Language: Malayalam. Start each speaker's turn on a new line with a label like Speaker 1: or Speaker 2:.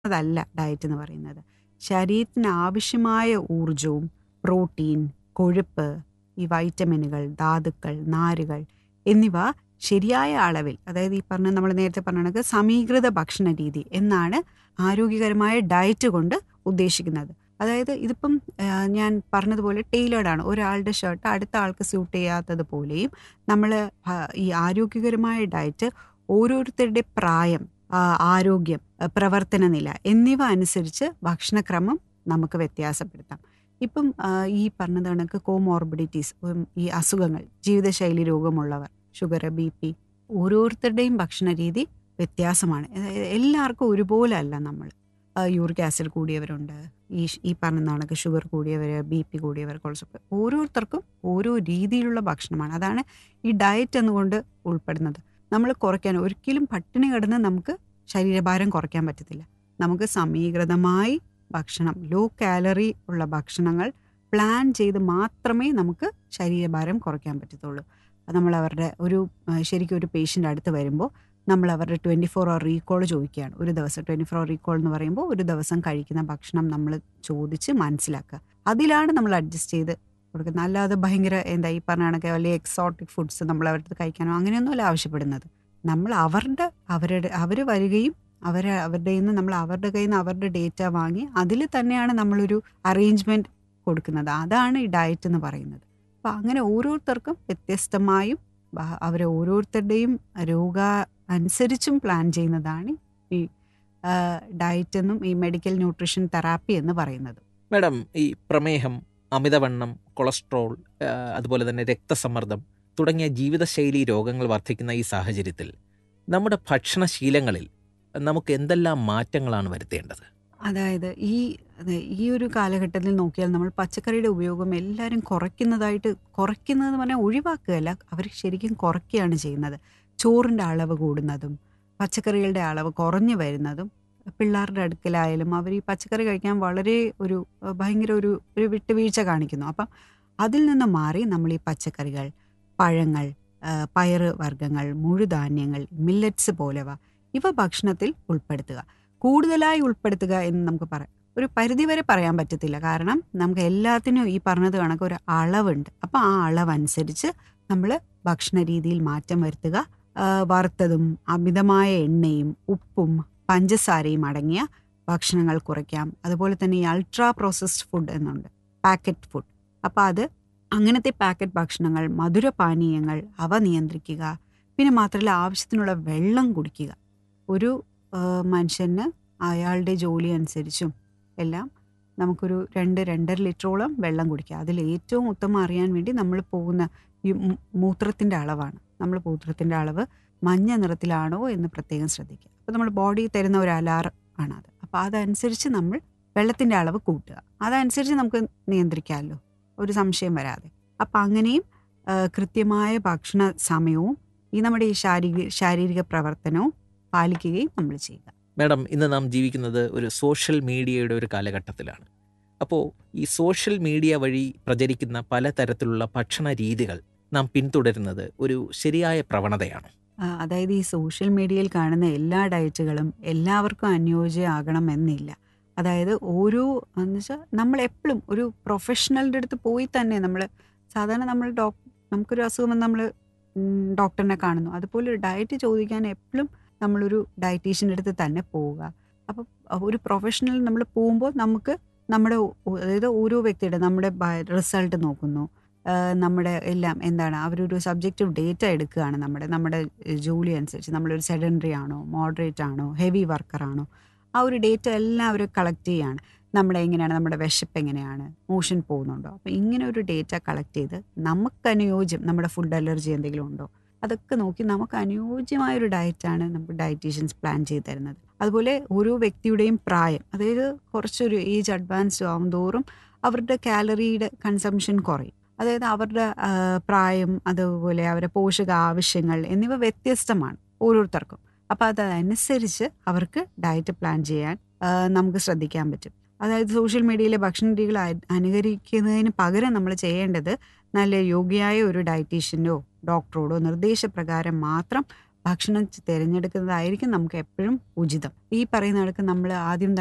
Speaker 1: അതല്ല ഡയറ്റ് എന്ന് പറയുന്നത് ശരീരത്തിന് ആവശ്യമായ ഊർജവും പ്രോട്ടീൻ കൊഴുപ്പ് ഈ വൈറ്റമിനുകൾ ധാതുക്കൾ നാരുകൾ എന്നിവ ശരിയായ അളവിൽ അതായത് ഈ പറഞ്ഞ നമ്മൾ നേരത്തെ പറഞ്ഞ കണക്ക് സമീകൃത ഭക്ഷണ രീതി എന്നാണ് ആരോഗ്യകരമായ ഡയറ്റ് കൊണ്ട് ഉദ്ദേശിക്കുന്നത് അതായത് ഇതിപ്പം ആ, ഞാൻ പറഞ്ഞതുപോലെ ടൈലേർഡാണ് ഒരാളുടെ ഷർട്ട് അടുത്ത ആൾക്ക് സ്യൂട്ട് ചെയ്യാത്തത് പോലെയും നമ്മൾ ഈ ആരോഗ്യകരമായ ഡയറ്റ് ഓരോരുത്തരുടെ പ്രായം ആ, ആരോഗ്യം ആ, പ്രവർത്തന നില എന്നിവ അനുസരിച്ച് ഭക്ഷണക്രമം നമുക്ക് വ്യത്യാസപ്പെടുത്താം ഇപ്പം ആ, ഈ പറഞ്ഞത് കണക്ക് കോമോർബിഡിറ്റീസ് ഈ അസുഖങ്ങൾ ജീവിതശൈലി രോഗമുള്ളവർ ഷുഗർ ബി പി ഓരോരുത്തരുടെയും ഭക്ഷണ രീതി വ്യത്യാസമാണ് അതായത് എല്ലാവർക്കും ഒരുപോലെ അല്ല നമ്മൾ യൂറിക് ആസിഡ് കൂടിയവരുണ്ട് ഈ ഷ്- ഈ പറഞ്ഞ കണക്ക് ഷുഗർ കൂടിയവർ ബി പി കൂടിയവർ കൊളസ്ട്രോൾ ഓരോരുത്തർക്കും ഓരോ രീതിയിലുള്ള ഭക്ഷണമാണ് അതാണ് ഈ ഡയറ്റ് എന്നുകൊണ്ട് ഉൾപ്പെടുന്നത് നമ്മൾ കുറയ്ക്കാൻ ഒരിക്കലും പട്ടിണി കിടന്ന് നമുക്ക് ശരീരഭാരം കുറയ്ക്കാൻ പറ്റത്തില്ല നമുക്ക് സമീകൃതമായി ഭക്ഷണം ലോ കാലറി ഉള്ള ഭക്ഷണങ്ങൾ പ്ലാൻ ചെയ്ത് മാത്രമേ നമുക്ക് ശരീരഭാരം കുറയ്ക്കാൻ പറ്റത്തുള്ളൂ അത് നമ്മൾ അവരുടെ ഒരു ആ, ശരിക്കും ഒരു പേഷ്യൻ്റ് അടുത്ത് വരുമ്പോൾ നമ്മൾ അവരുടെ ട്വൻറ്റി ഫോർ അവർ റീകോൾ ചോദിക്കുകയാണ് ഒരു ദിവസം ട്വൻറ്റി ഫോർ അവർ റീകോൾ എന്ന് പറയുമ്പോൾ ഒരു ദിവസം കഴിക്കുന്ന ഭക്ഷണം നമ്മൾ ചോദിച്ച് മനസ്സിലാക്കുക അതിലാണ് നമ്മൾ അഡ്ജസ്റ്റ് ചെയ്ത് കൊടുക്കുന്നത് അല്ലാതെ ഭയങ്കര എന്താ ഈ പറഞ്ഞ കണക്ക് വലിയ എക്സോട്ടിക് ഫുഡ്സ് നമ്മൾ അവരുടെ കഴിക്കാനോ അങ്ങനെയൊന്നുമല്ല ആവശ്യപ്പെടുന്നത് നമ്മൾ അവരുടെ അവരുടെ അവർ വരികയും അവരെ അവരുടെ നിന്ന് നമ്മൾ അവരുടെ കയ്യിൽ നിന്ന് അവരുടെ ഡേറ്റ വാങ്ങി അതിൽ തന്നെയാണ് നമ്മളൊരു അറേഞ്ച്മെൻറ്റ് കൊടുക്കുന്നത് അതാണ് ഈ ഡയറ്റ് എന്ന് പറയുന്നത് അപ്പം അങ്ങനെ ഓരോരുത്തർക്കും വ്യത്യസ്തമായും ബ- അവരെ ഓരോരുത്തരുടെയും രോഗ അനുസരിച്ചും പ്ലാൻ ചെയ്യുന്നതാണ് ഈ ഡയറ്റ് എന്നും ഈ മെഡിക്കൽ ന്യൂട്രീഷൻ തെറാപ്പി എന്ന് പറയുന്നത്
Speaker 2: മാഡം ഈ പ്രമേഹം അമിതവണ്ണം കൊളസ്ട്രോൾ ആ, അതുപോലെ തന്നെ രക്തസമ്മർദ്ദം തുടങ്ങിയ ജീവിതശൈലി രോഗങ്ങൾ വർദ്ധിക്കുന്ന ഈ സാഹചര്യത്തിൽ നമ്മുടെ ഭക്ഷണശീലങ്ങളിൽ നമുക്ക് എന്തെല്ലാം മാറ്റങ്ങളാണ് വരുത്തേണ്ടത്
Speaker 1: അതായത് ഈ അതെ, ഈ ഒരു കാലഘട്ടത്തിൽ നോക്കിയാൽ നമ്മൾ പച്ചക്കറിയുടെ ഉപയോഗം എല്ലാവരും കുറയ്ക്കുന്നതായിട്ട് കുറയ്ക്കുന്നതെന്ന് പറഞ്ഞാൽ ഒഴിവാക്കുകയല്ല അവർ ശരിക്കും കുറയ്ക്കുകയാണ് ചെയ്യുന്നത് ചോറിൻ്റെ അളവ് കൂടുന്നതും പച്ചക്കറികളുടെ അളവ് കുറഞ്ഞു വരുന്നതും പിള്ളേരുടെ അടുക്കലായാലും അവർ ഈ പച്ചക്കറി കഴിക്കാൻ വളരെ ഒരു അഹ് ഭയങ്കര ഒരു ഒരു വിട്ടുവീഴ്ച കാണിക്കുന്നു അപ്പം അതിൽ നിന്ന് മാറി നമ്മൾ ഈ പച്ചക്കറികൾ പഴങ്ങൾ ആ, പയറ് വർഗ്ഗങ്ങൾ മുഴുധാന്യങ്ങൾ മില്ലറ്റ്സ് പോലവ ഇവ ഭക്ഷണത്തിൽ ഉൾപ്പെടുത്തുക കൂടുതലായി ഉൾപ്പെടുത്തുക എന്ന് നമുക്ക് പറയാം ഒരു പരിധിവരെ പറയാൻ പറ്റത്തില്ല കാരണം നമുക്ക് എല്ലാത്തിനും ഈ പറഞ്ഞത് കണക്ക് ഒരു അളവുണ്ട് അപ്പം ആ അളവനുസരിച്ച് നമ്മൾ ഭക്ഷണ രീതിയിൽ മാറ്റം വരുത്തുക ആ, വറുത്തതും അമിതമായ എണ്ണയും ഉപ്പും പഞ്ചസാരയും അടങ്ങിയ ഭക്ഷണങ്ങൾ കുറയ്ക്കാം അതുപോലെ തന്നെ ഈ അൾട്രാ പ്രോസസ്ഡ് ഫുഡ് എന്നുണ്ട് പാക്കറ്റ് ഫുഡ് അപ്പോൾ അത് അങ്ങനത്തെ പാക്കറ്റ് ഭക്ഷണങ്ങൾ മധുരപാനീയങ്ങൾ അവ നിയന്ത്രിക്കുക പിന്നെ മാത്രമല്ല ആവശ്യത്തിനുള്ള വെള്ളം കുടിക്കുക ഒരു ആ, മനുഷ്യന് അയാളുടെ ജോലി അനുസരിച്ചും എല്ലാം നമുക്കൊരു രണ്ട് രണ്ടര ലിറ്ററോളം വെള്ളം കുടിക്കുക അതിൽ ഏറ്റവും ഉത്തമം അറിയാൻ വേണ്ടി നമ്മൾ പോകുന്ന ഈ മൂ- മൂത്രത്തിൻ്റെ അളവാണ് നമ്മൾ മൂത്രത്തിൻ്റെ അളവ് മഞ്ഞ നിറത്തിലാണോ എന്ന് പ്രത്യേകം ശ്രദ്ധിക്കുക അപ്പോൾ നമ്മൾ ബോഡി തരുന്ന ഒരു അലാറം ആണ് അത് അപ്പോൾ അതനുസരിച്ച് നമ്മൾ വെള്ളത്തിൻ്റെ അളവ് കൂട്ടുക അതനുസരിച്ച് നമുക്ക് നിയന്ത്രിക്കാമല്ലോ ഒരു സംശയം വരാതെ അപ്പം അങ്ങനെയും ആ, കൃത്യമായ ഭക്ഷണ സമയവും ഈ നമ്മുടെ ഈ ശാരീരിക ശാരീരിക പ്രവർത്തനവും പാലിക്കുകയും നമ്മൾ ചെയ്യുക
Speaker 2: മാഡം ഇന്ന് നാം ജീവിക്കുന്നത് ഒരു സോഷ്യൽ മീഡിയയുടെ ഒരു കാലഘട്ടത്തിലാണ് അപ്പോൾ ഈ സോഷ്യൽ മീഡിയ വഴി പ്രചരിക്കുന്ന പലതരത്തിലുള്ള ഭക്ഷണ രീതികൾ നാം പിന്തുടരുന്നത് ഒരു ശരിയായ പ്രവണതയാണ്
Speaker 1: ആ, അതായത് ഈ സോഷ്യൽ മീഡിയയിൽ കാണുന്ന എല്ലാ ഡയറ്റുകളും എല്ലാവർക്കും അനുയോജ്യമാകണം എന്നില്ല അതായത് ഓരോ എന്ന് വെച്ചാൽ നമ്മൾ എപ്പോഴും ഒരു പ്രൊഫഷണലിൻ്റെ അടുത്ത് പോയി തന്നെ നമ്മൾ സാധാരണ നമ്മൾ ഡോക് നമുക്കൊരു അസുഖം നമ്മൾ ഡോക്ടറിനെ കാണുന്നു അതുപോലെ ഒരു ഡയറ്റ് ചോദിക്കാൻ എപ്പോഴും നമ്മളൊരു ഡയറ്റീഷ്യൻ്റെ അടുത്ത് തന്നെ പോവുക അപ്പം ഒരു പ്രൊഫഷണൽ നമ്മൾ പോകുമ്പോൾ നമുക്ക് നമ്മുടെ ഓ- അതായത് ഓരോ വ്യക്തിയുടെ നമ്മുടെ റിസൾട്ട് നോക്കുന്നു ആ, നമ്മുടെ എല്ലാം എന്താണ് അവരൊരു സബ്ജക്റ്റീവ് ഡേറ്റ എടുക്കുകയാണ് നമ്മുടെ നമ്മുടെ ഏഹ്, ജോലി അനുസരിച്ച് നമ്മളൊരു സെഡൻഡറി ആണോ മോഡറേറ്റ് ആണോ ഹെവി വർക്കർ ആണോ ആ ഒരു ഡേറ്റ എല്ലാം അവർ കളക്ട് ചെയ്യാണ് നമ്മുടെ എങ്ങനെയാണ് നമ്മുടെ വിശപ്പ് എങ്ങനെയാണ് മോഷൻ പോകുന്നുണ്ടോ അപ്പോൾ ഇങ്ങനെ ഒരു ഡേറ്റ കളക്ട് ചെയ്ത് നമുക്ക് അനുയോജ്യം നമ്മുടെ ഫുഡ് അലർജി എന്തെങ്കിലും ഉണ്ടോ അതൊക്കെ നോക്കി നമുക്ക് അനുയോജ്യമായ ഒരു ഡയറ്റാണ് നമുക്ക് ഡയറ്റീഷ്യൻസ് പ്ലാൻ ചെയ്ത് തരുന്നത് അതുപോലെ ഓരോ വ്യക്തിയുടെയും പ്രായം അതായത് കുറച്ചൊരു ഏജ് അഡ്വാൻസ്ഡ് ആവും തോറും അവരുടെ കാലറിയുടെ കൺസംഷൻ കുറയും അതായത് അവരുടെ ആ, പ്രായം അതുപോലെ അവരുടെ പോഷക ആവശ്യങ്ങൾ എന്നിവ വ്യത്യസ്തമാണ് ഓരോരുത്തർക്കും അപ്പോൾ അതനുസരിച്ച് അവർക്ക് ഡയറ്റ് പ്ലാൻ ചെയ്യാൻ ആ, നമുക്ക് ശ്രദ്ധിക്കാൻ പറ്റും അതായത് സോഷ്യൽ മീഡിയയിലെ ഭക്ഷണ രീതികൾ അ- അനുകരിക്കുന്നതിന് പകരം നമ്മൾ ചെയ്യേണ്ടത് നല്ല യോഗ്യയായ ഒരു ഡയറ്റീഷ്യനോ ഡോക്ടറോടോ നിർദ്ദേശപ്രകാരം മാത്രം ഭക്ഷണം തിരഞ്ഞെടുക്കുന്നതായിരിക്കും നമുക്ക് എപ്പോഴും ഉചിതം ഈ പറയുന്ന കണക്ക് നമ്മൾ ആദ്യം